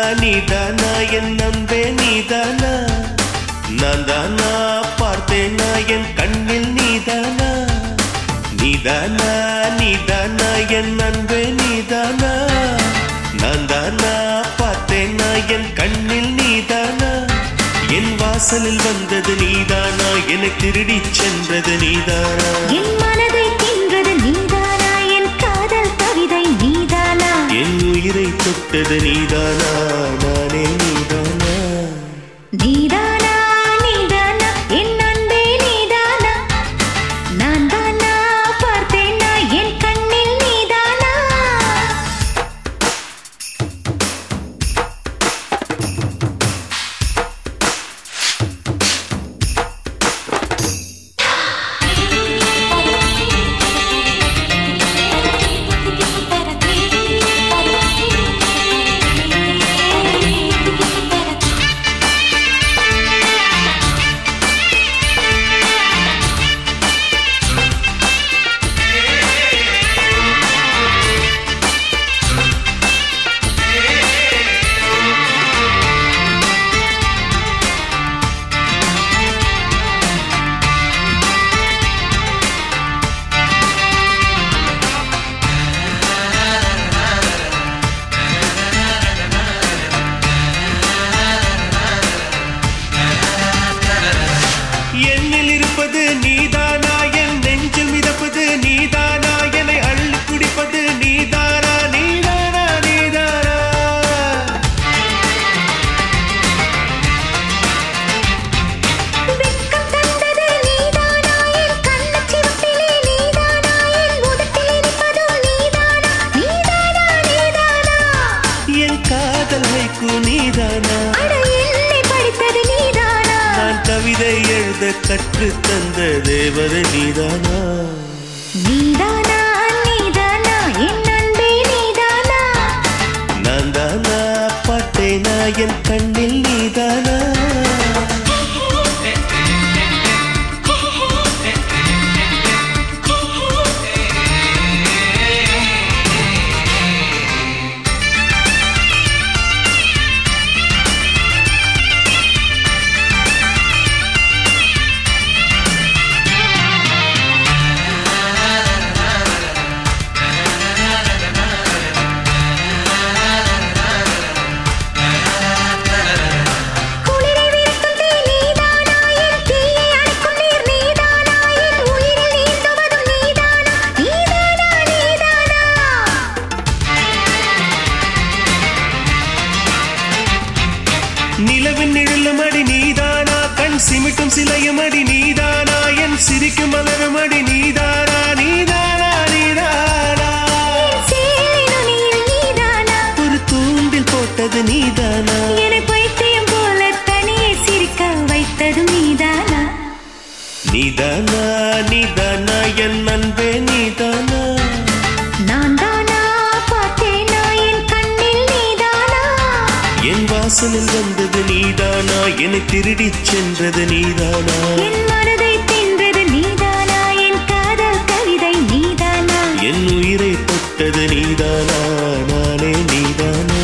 நீதானா என் அன்பே நீதானா நான் தானா பார்த்தேனா என் கண்ணில் நீதானா நீதானா நீதானா என் அன்பே நீதானா நான் தானா பார்த்தேனா என் கண்ணில் நீதானா என் வாசலில் வந்தது நீதானா என்னை திருடிச் சென்றது நீதானா என் மனதை தின்றது நீதானா என் காதல் கவிதை நீதானா என் உயிரை தொட்டது நீதானா நானே நீதானா நீதானா நீதானா என் அன்பே நீதானா நான் தானா பார்த்தேனா என் கண்ணில் நீதானா என்னில் இருப்பது நீதானா என் நெஞ்சில் மிதப்பது நீதானா என்னை அள்ளி குடிப்பது நீதானா நீதானா நீதானா வெட்கம் தந்தது நீதானா என் கண்ணச் சிவப்பிலே நீதானா என் உதட்டில் இனிப்பதும் நீதானா நீதானா நீதானா என் காதல் வைக்கு நீதானா அட என்னை படித்தது நீதானா நான் கவிதை எழுத கற்று தந்த தேவதை நீதானா நீதானா நீதானா என் அன்பே நீதானா நான் தானா பாட்டேனா என் கண்ணில் நீதானா குளிரை விரட்டும் தீ நீதானா என் தீயை அணைக்கும் நீர் நீதானா என் உயிரில் நீந்துவதும் நீதானா நீதானா நீதானா நிலவின் நிழலும் அடி நீதானா கண் சிமிட்டும் சிலையும் அடி நீதானா என் சிரிக்கும் மலரும் அடி நீதானா நீதானா நீதானா சேலை நுனியில் நீதானா ஒரு தூண்டில் போட்டது நீதானா என்னை பைத்தியம் போல தனியே சிரிக்க வைத்ததும் நீதானா நீதானா நீதானா என் அன்பே நீதானா நான் தானா பார்த்தேனா என் கண்ணில் நீதானா என் வாசலில் வந்தது நீதானா என்னை திருடிச் சென்றது நீதானா என் மனதை தின்றது நீதானா என் காதல் கவிதை நீதானா என் உயிரை தொட்டது நீதானா நானே நீதானா